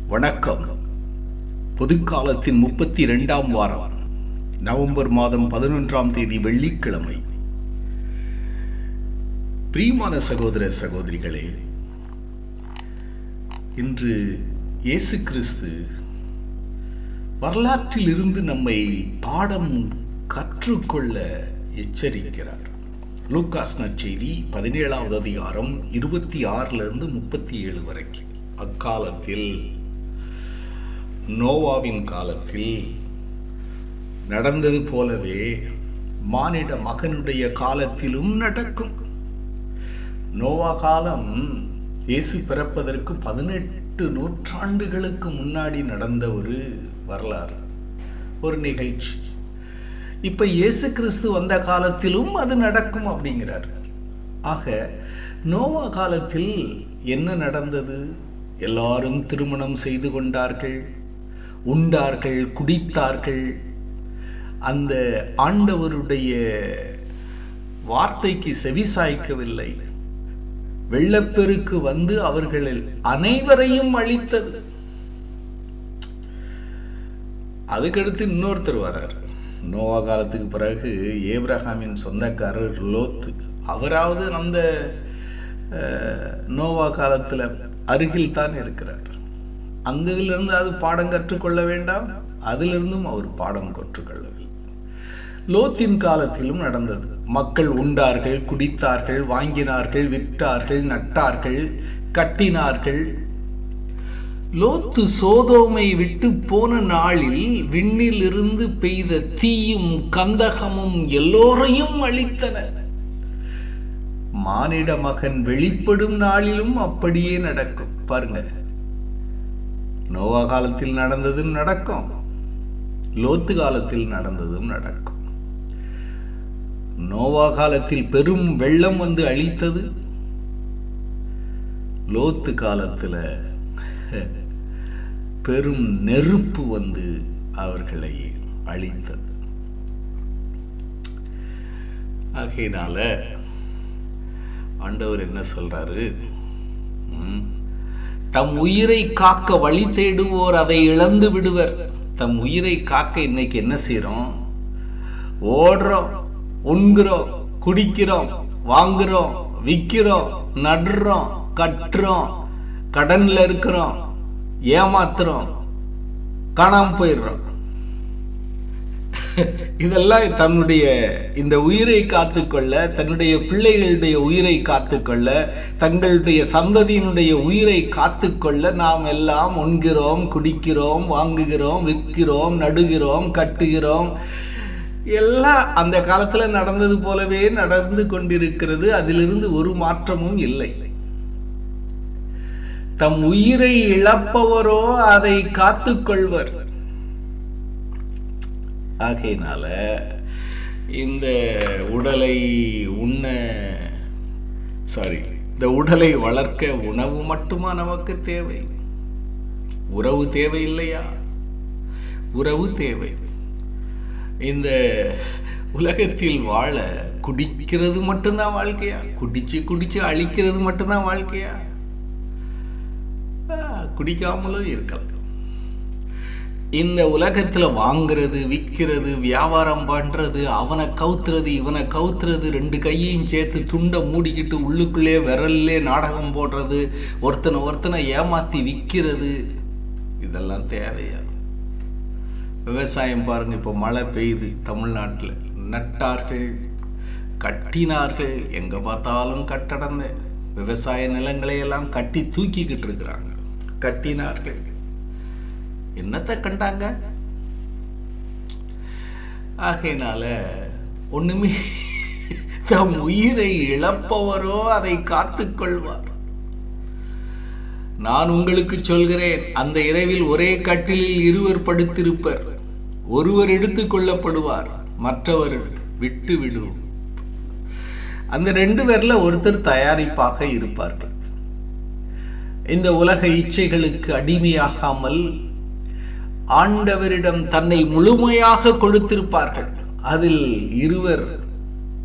வணக்கம் பொதுக்காலத்தின் முப்பத்தி இரண்டாம் வாரம் நவம்பர் மாதம் பதினொன்றாம் தேதி வெள்ளிக்கிழமை பிரியமான சகோதர சகோதரிகளே இன்று இயேசு கிறிஸ்து வரலாற்றில் இருந்து நம்மை பாடம் கற்றுக்கொள்ள எச்சரிக்கிறார் லூக்காஸ் நற்செய்தி பதினேழாவது அதிகாரம் இருபத்தி ஆறுல இருந்து முப்பத்தி ஏழு வரைக்கும் அக்காலத்தில் நோவாவின் காலத்தில் நடந்தது போலவே மானிட மகனுடைய காலத்திலும் நடக்கும் நோவா காலம் இயேசு பிறப்பதற்கு பதினெட்டு நூற்றாண்டுகளுக்கு முன்னாடி நடந்த ஒரு வரலாறு ஒரு நிகழ்ச்சி இப்ப இயேசு கிறிஸ்து வந்த காலத்திலும் அது நடக்கும் அப்படிங்கிறார் ஆக நோவா காலத்தில் என்ன நடந்தது எல்லாரும் திருமணம் செய்து கொண்டார்கள் உண்டார்கள் குடித்தார்கள் அந்த ஆண்டவருடைய வார்த்தைக்கு செவிசாய்க்கவில்லை வெள்ளப்பெருக்கு வந்து அவர்களில் அனைவரையும் அழித்தது அதுக்கடுத்து இன்னொருத்தர் வர்றார் நோவா காலத்துக்கு பிறகு ஏப்ரஹாமின் சொந்தக்காரர் லோத்து அவராவது அந்த அஹ், நோவா காலத்துல அருகில் தான் இருக்கிறார் அந்த இதிலிருந்து அது பாடம் கற்றுக்கொள்ள வேண்டாம் அதிலிருந்தும் அவர் பாடம் கற்றுக்கொள்ளவில்லை லோத்தின் காலத்திலும் நடந்தது மக்கள் உண்டார்கள் குடித்தார்கள் வாங்கினார்கள் விற்றார்கள் நட்டார்கள் கட்டினார்கள் லோத்து சோதோமை விட்டு போன நாளில் விண்ணில் இருந்து பெய்த தீயும் கந்தகமும் எல்லோரையும் அழித்தன மானிட மகன் வெளிப்படும் நாளிலும் அப்படியே நடக்கும் பாருங்க நோவா காலத்தில் நடந்ததும் நடக்கும் லோத்து காலத்தில் நடந்ததும் நடக்கும் நோவா காலத்தில் பெரும் வெள்ளம் வந்து அழித்தது லோத்து காலத்துல பெரும் நெருப்பு வந்து அவர்களை அழித்தது ஆகையினால ஆண்டவர் என்ன சொல்றாரு ம், தம் உயிரை காக்க வழி தேடுவோர் அதை இழந்து விடுவர் தம் உயிரை காக்க இன்னைக்கு என்ன செய்றோம் ஓடுறோம் உண்கிறோம் குடிக்கிறோம் வாங்குறோம் விக்கிறோம் நடுறோம் கட்டுறோம் கடன்ல இருக்கிறோம் ஏமாத்துறோம் காணாம போயிடுறோம் இதெல்லாம் தன்னுடைய இந்த உயிரை காத்துக்கொள்ள தன்னுடைய பிள்ளைகளுடைய உயிரை காத்துக்கொள்ள தங்களுடைய சந்ததியினுடைய உயிரை காத்துக்கொள்ள நாம் எல்லாம் உண்கிறோம் குடிக்கிறோம் வாங்குகிறோம் விற்கிறோம் நடுகிறோம் கட்டுகிறோம் எல்லாம் அந்த காலத்துல நடந்தது போலவே நடந்து கொண்டிருக்கிறது அதிலிருந்து ஒரு மாற்றமும் இல்லை தம் உயிரை இழப்பவரோ அதை காத்துக்கொள்வர் ஆகையினால இந்த உடலை உண்ண சாரி இந்த உடலை வளர்க்க உணவு மட்டுமா நமக்கு தேவை உறவு தேவை இல்லையா உறவு தேவை இந்த உலகத்தில் வாழ குடிக்கிறது மட்டும்தான் வாழ்க்கையா குடிச்சு குடிச்சு அழிக்கிறது மட்டும்தான் வாழ்க்கையா ஆ, குடிக்காமலும் இருக்கலாம் இந்த உலகத்துல வாங்குறது விற்கிறது வியாபாரம் பண்றது அவனை கவுத்துறது இவனை கவுத்துறது ரெண்டு கையையும் சேர்த்து துண்டை மூடிக்கிட்டு உள்ளுக்குள்ளே விரல்லே நாடகம் போடுறது ஒருத்தனை ஒருத்தனை ஏமாத்தி விற்கிறது இதெல்லாம் தேவையா விவசாயம் பாருங்க இப்போ மழை பெய்யுது தமிழ்நாட்டில் நட்டார்கள் கட்டினார்கள் எங்க பார்த்தாலும் கட்டடம் தான். விவசாய நிலங்களை எல்லாம் கட்டி தூக்கிக்கிட்டு இருக்கிறாங்க கட்டினார்கள் என்னத்தை கண்டாங்க ஆகையினால ஒண்ணுமே தம் உயிரை இழப்பவரோ அதை காத்துக்கொள்வார் நான் உங்களுக்கு சொல்கிறேன் அந்த இரவில் ஒரே கட்டிலில் இருவர் படுத்திருப்பர் ஒருவர் எடுத்துக் கொள்ளப்படுவார் மற்றவர் விட்டு விடும் அந்த ரெண்டு பேர்ல ஒருத்தர் தயாரிப்பாக இருப்பார்கள் இந்த உலக இச்சைகளுக்கு அடிமையாகாமல் ஆண்டவரிடம் தன்னை முழுமையாக கொடுத்திருப்பார்கள் அதில் இருவர்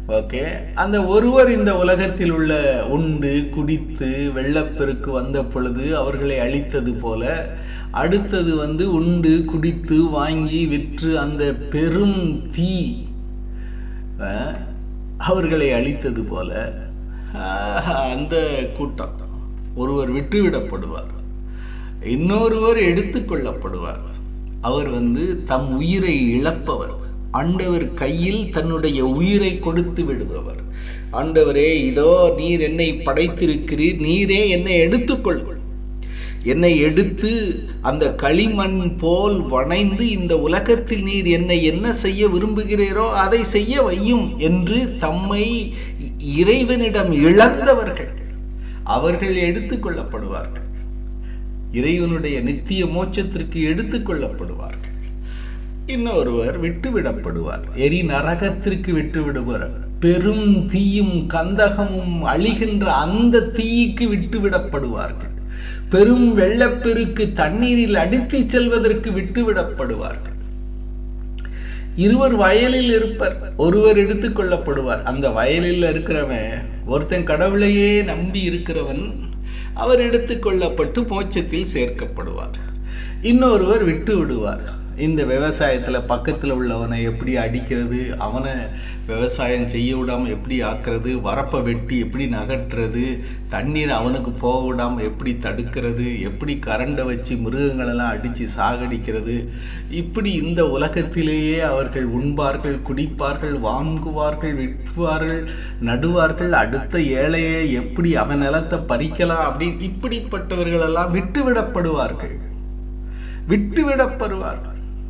ஓகே அந்த ஒருவர் இந்த உலகத்தில் உள்ள உண்டு குடித்து வெள்ளப்பெருக்கு வந்த பொழுது அவர்களை அழித்தது போல அடுத்தது வந்து உண்டு குடித்து வாங்கி விற்று அந்த பெரும் தீ அஹ், அவர்களை அழித்தது போல ஆஹ், அந்த கூட்டம் ஒருவர் விட்டுவிடப்படுவார் இன்னொருவர் எடுத்துக்கொள்ளப்படுவார் அவர் வந்து தம் உயிரை இழப்பவர் ஆண்டவர் கையில் தன்னுடைய உயிரை கொடுத்து விடுபவர் ஆண்டவரே இதோ நீர் என்னை படைத்திருக்கிறீர் நீரே என்னை எடுத்துக்கொள் என்னை எடுத்து அந்த களிமண் போல் வணைந்து இந்த உலகத்தில் நீர் என்னை என்ன செய்ய விரும்புகிறீரோ அதை செய்ய வையும் என்று தம்மை இறைவனிடம் இழந்தவர்கள் அவர்கள் எடுத்துக்கொள்ளப்படுவார்கள் இறைவனுடைய நித்திய மோட்சத்திற்கு எடுத்துக்கொள்ளப்படுவார்கள் இன்னொருவர் விட்டுவிடப்படுவார் எரி நரகத்திற்கு விட்டுவிடுவார் பெரும் தீயும் கந்தகமும் அழிகின்ற அந்த தீய்க்கு விட்டுவிடப்படுவார்கள் பெரும் வெள்ளப்பெருக்கு தண்ணீரில் அடித்து செல்வதற்கு விட்டுவிடப்படுவார்கள் இருவர் வயலில் இருப்பர் ஒருவர் எடுத்துக்கொள்ளப்படுவார் அந்த வயலில் இருக்கிறவன் ஒருத்தன் கடவுளையே நம்பி இருக்கிறவன் அவர் எடுத்துக்கொள்ளப்பட்டு மோட்சத்தில் சேர்க்கப்படுவார் இன்னொருவர் விட்டு விடுவார் இந்த விவசாயத்துல பக்கத்துல உள்ளவனை எப்படி அடிக்கிறது அவனை விவசாயம் செய்ய விடாம எப்படி ஆக்குறது வரப்பை வெட்டி எப்படி நகட்டுறது தண்ணீர் அவனுக்கு போக விடாம எப்படி தடுக்கிறது எப்படி கரண்டை வச்சு மிருகங்களெல்லாம் அடிச்சு சாகடிக்கிறது இப்படி இந்த உலகத்திலேயே அவர்கள் உண்பார்கள் குடிப்பார்கள் வாங்குவார்கள் விற்பார்கள் நடுவார்கள் அடுத்த ஏழையை எப்படி அவன் நிலத்தை பறிக்கலாம் அப்படின்னு இப்படிப்பட்டவர்களெல்லாம் விட்டுவிடப்படுவார்கள் விட்டுவிடப்படுவார்கள்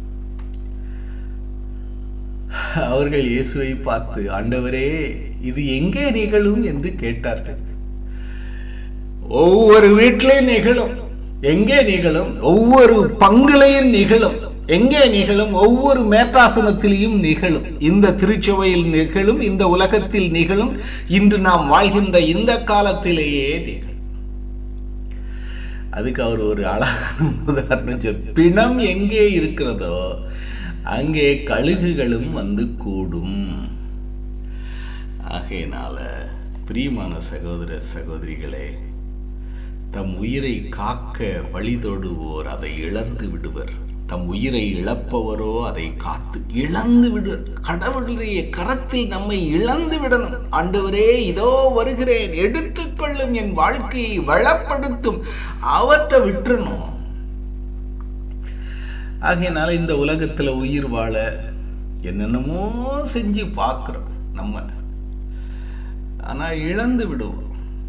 அவர்கள் இயேசுவை பார்த்து ஆண்டவரே இது எங்கே நிகழும் என்று கேட்டார்கள் ஒவ்வொரு வீட்டிலையும் நிகழும் எங்கே நிகழும் ஒவ்வொரு பங்குலையும் நிகழும் எங்கே நிகழும் ஒவ்வொரு மேற்றாசனத்திலையும் நிகழும் இந்த திருச்சபையில் நிகழும் இந்த உலகத்தில் நிகழும் இன்று நாம் வாழ்கின்ற இந்த காலத்திலேயே நிகழும் அதுக்கு அவர் ஒரு அழகான உதாரணம் சொல் பிணம் எங்கே இருக்கிறதோ அங்கே கழுகுகளும் வந்து கூடும் ஆகையினால பிரியமான சகோதர சகோதரிகளே தம் உயிரை காக்க வழிதோடுவோர் அதை இழந்து விடுவர் தம் உயிரை இழப்பவரோ அதை காத்து இழந்து விடுவர் கடவுளுடைய கரத்தில் நம்மை இழந்து விடணும் ஆண்டவரே இதோ வருகிறேன் எடுத்துக்கொள்ளும் என் வாழ்க்கையை வளப்படுத்தும் அவற்றை விட்டுறணும் ஆகையினால இந்த உலகத்துல உயிர் வாழ என்னென்னமோ செஞ்சு பார்க்கிறோம் நம்ம ஆனா இழந்து விடுவோம்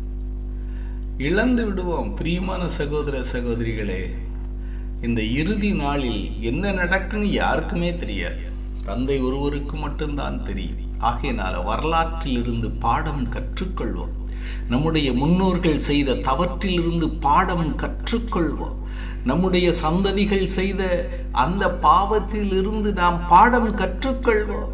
இழந்து விடுவோம் பிரியமான சகோதர சகோதரிகளே இந்த இறுதி நாளில் என்ன நடக்குன்னு யாருக்குமே தெரியாது தந்தை ஒருவருக்கு மட்டும்தான் தெரியும் ஆகையினால வரலாற்றில் இருந்து பாடம் கற்றுக்கொள்வோம் நம்முடைய முன்னோர்கள் செய்த தவற்றிலிருந்து பாடம் கற்றுக்கொள்வோம் நம்முடைய சந்ததிகள் செய்த அந்த பாவத்தில் இருந்து நாம் பாடம் கற்றுக்கொள்வோம்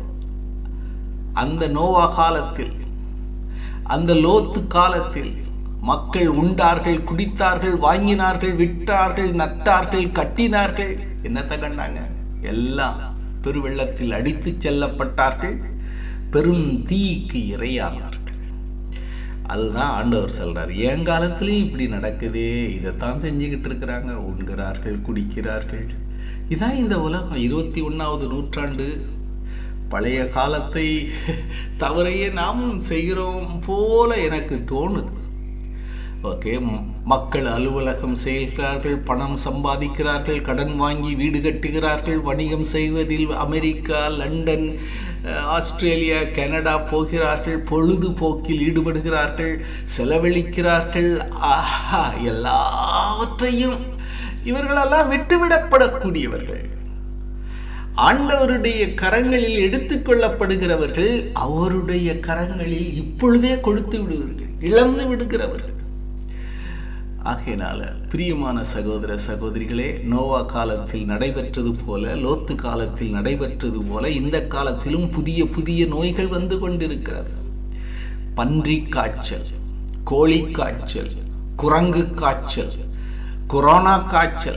அந்த நோவா காலத்தில் அந்த லோத்து காலத்தில் மக்கள் உண்டார்கள் குடித்தார்கள் வாங்கினார்கள் விட்டார்கள் நட்டார்கள் கட்டினார்கள் என்னத்தை கண்டாங்க எல்லாம் பெருவெள்ளத்தில் அடித்து செல்லப்பட்டார்கள் பெரும் தீக்கு இரையானார்கள் அதுதான் ஆண்டவர் சொல்றார் என் காலத்திலையும் இப்படி நடக்குதே இதைத்தான் செஞ்சுக்கிட்டு இருக்கிறாங்க உண்கிறார்கள் குடிக்கிறார்கள் இதான் இந்த உலகம் இருபத்தி ஒன்னாவது நூற்றாண்டு பழைய காலத்தை தவறையே நாமும் செய்கிறோம் போல எனக்கு தோணுது ஓகே மக்கள் அலுவலகம் செய்கிறார்கள் பணம் சம்பாதிக்கிறார்கள் கடன் வாங்கி வீடு கட்டுகிறார்கள் வணிகம் செய்வதில் அமெரிக்கா லண்டன் ஆஸ்திரேலியா கனடா போகிறார்கள் பொழுதுபோக்கில் ஈடுபடுகிறார்கள் செலவழிக்கிறார்கள் ஆஹா எல்லாவற்றையும் இவர்களெல்லாம் விட்டுவிடப்படக்கூடியவர்கள் ஆண்டவருடைய கரங்களில் எடுத்துக்கொள்ளப்படுகிறவர்கள் அவருடைய கரங்களில் இப்பொழுதே கொடுத்து விடுவார்கள் இழந்து விடுகிறவர்கள் ஆகையினால பிரியமான சகோதர சகோதரிகளே நோவா காலத்தில் நடைபெற்றது போல லோத்து காலத்தில் நடைபெற்றது போல இந்த காலத்திலும் புதிய புதிய நோய்கள் வந்து கொண்டிருக்கிறது பன்றி காய்ச்சல் கோழி காய்ச்சல் குரங்கு காய்ச்சல் கொரோனா காய்ச்சல்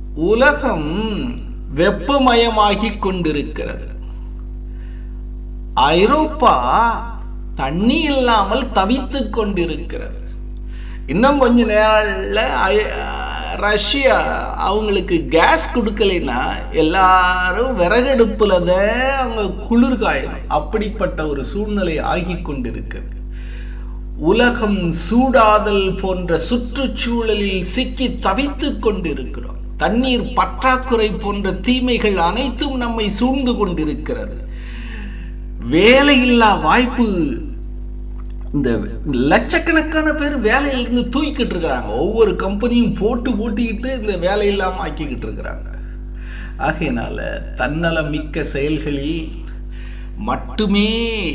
உலகம் வெப்பமயமாகி கொண்டிருக்கிறது ஐரோப்பா தண்ணி இல்லாமல் தவித்துக் கொண்டிருக்கிறது இன்னும் கொஞ்ச நேரம்ல ஐ- ரஷ்யா அவங்களுக்கு கேஸ் கொடுக்கலைன்னா எல்லாரும் விறகடுப்புல தான் அவங்க குளிர் காயணும் அப்படிப்பட்ட ஒரு சூழ்நிலை ஆகி கொண்டிருக்கிறது உலகம் சூடாதல் போன்ற சுற்றுச்சூழலில் சிக்கி தவித்துக் கொண்டிருக்கிறோம் தண்ணீர் பற்றாக்குறை போன்ற தீமைகள் அனைத்தும் நம்மை சூழ்ந்து கொண்டிருக்கிறது வேலையில்லா வாய்ப்பு இந்த லட்சக்கணக்கான பேர் வேலையிலிருந்து தூக்கிட்டு இருக்கிறாங்க ஒவ்வொரு கம்பெனியும் போட்டு ஓட்டிக்கிட்டு இந்த வேலை இல்லாம ஆக்கிக்கிட்டு இருக்கிறாங்க ஆகையினால தன்னலம் மிக்க செயல்களில் மட்டுமே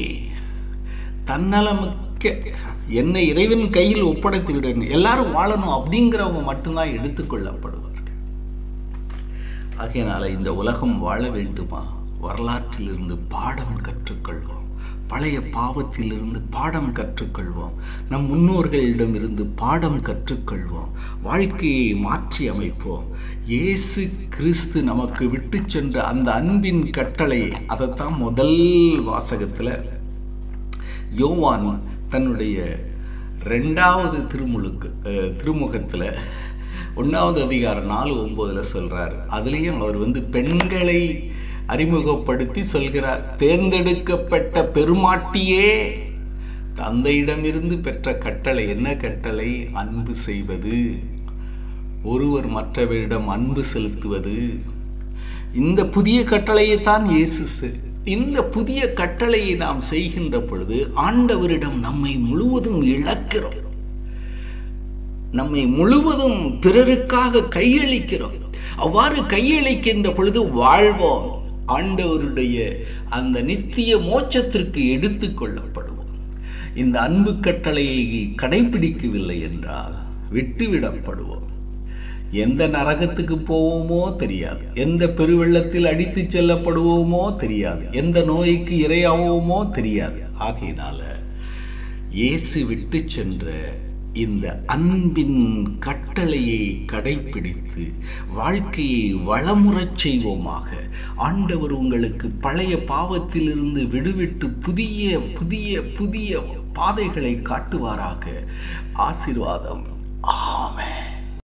தன்னலமிக்க என்னை இறைவன் கையில் ஒப்படைத்து விடணும் எல்லாரும் வாழணும் அப்படிங்கிறவங்க மட்டும்தான் எடுத்துக்கொள்ளப்படுவார்கள் ஆகையினால இந்த உலகம் வாழ வேண்டுமா வரலாற்றிலிருந்து பாடம் கற்றுக்கொள்வோம் பழைய பாவத்திலிருந்து பாடம் கற்றுக்கொள்வோம் நம் முன்னோர்களிடம் இருந்து பாடம் கற்றுக்கொள்வோம் வாழ்க்கையை மாற்றி அமைப்போம் இயேசு கிறிஸ்து நமக்கு விட்டு சென்ற அந்த அன்பின் கட்டளையை அதைத்தான் முதல் வாசகத்துல யோவான் தன்னுடைய ரெண்டாவது திருமுழுக்கு அஹ், திருமுகத்துல ஒன்றாவது அதிகாரம் நாலு ஒன்பதுல சொல்றார் அதுலேயும் அவர் வந்து பெண்களை அறிமுகப்படுத்தி சொல்கிறார் தேர்ந்தெடுக்கப்பட்ட பெருமாட்டியே தந்தையிடமிருந்து பெற்ற கட்டளை என்ன கட்டளை அன்பு செய்வது ஒருவர் மற்றவரிடம் அன்பு செலுத்துவது இந்த புதிய கட்டளையை தான் இயேசு செ- இந்த புதிய கட்டளையை நாம் செய்கின்ற பொழுது ஆண்டவரிடம் நம்மை முழுவதும் இழக்கிறோம் நம்மை முழுவதும் பிறருக்காக கையளிக்கிறோம் அவ்வாறு கையளிக்கின்ற பொழுது வாழ்வோம் ஆண்டவருடைய அந்த நித்திய மோட்சத்திற்கு எடுத்துக் கொள்ளப்படுவோம் இந்த அன்பு கட்டளையை கடைபிடிக்கவில்லை என்றால் விட்டுவிடப்படுவோம் எந்த நரகத்துக்கு போவோமோ தெரியாது எந்த பெருவெள்ளத்தில் அடித்து செல்லப்படுவோமோ தெரியாது எந்த நோய்க்கு இரையாவோமோ தெரியாது ஆகையினால இயேசு விட்டு சென்ற இந்த அன்பின் கட்டளையை கடைபிடித்து வாழ்க்கையை வளமுறச் செய்வோமாக ஆண்டவர் உங்களுக்கு பழைய பாவத்திலிருந்து விடுவிட்டு புதிய புதிய புதிய பாதைகளை காட்டுவாராக ஆசீர்வாதம்